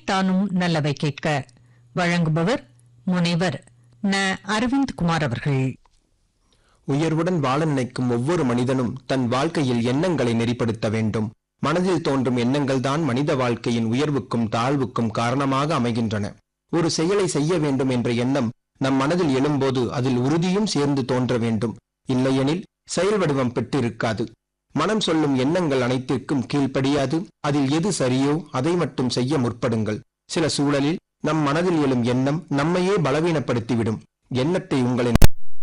எனைத்தானும் நல்லவை கேட்க வழங்குபவர் முனைவர் ந அரவிந்த் குமார் அவர்கள் உயர்வுடன் வாழ நினைக்கும் ஒவ்வொரு மனிதனும் தன் வாழ்க்கையில் எண்ணங்களை நெறிப்படுத்த வேண்டும் மனதில் தோன்றும் எண்ணங்கள் தான் மனித வாழ்க்கையின் உயர்வுக்கும் தாழ்வுக்கும் காரணமாக அமைகின்றன ஒரு செயலை செய்ய வேண்டும் என்ற எண்ணம் நம் மனதில் எழும்போது அதில் உறுதியும் சேர்ந்து தோன்ற வேண்டும் இல்லையெனில் செயல் வடிவம் பெற்றிருக்காது மனம் சொல்லும் எண்ணங்கள் அனைத்திற்கும் கீழ்ப்படியாது அதில் எது சரியோ அதை மட்டும் செய்ய முற்படுங்கள் சில சூழலில் நம் மனதில் எழும் எண்ணம் நம்மையே பலவீனப்படுத்திவிடும் எண்ணத்தை உங்களின்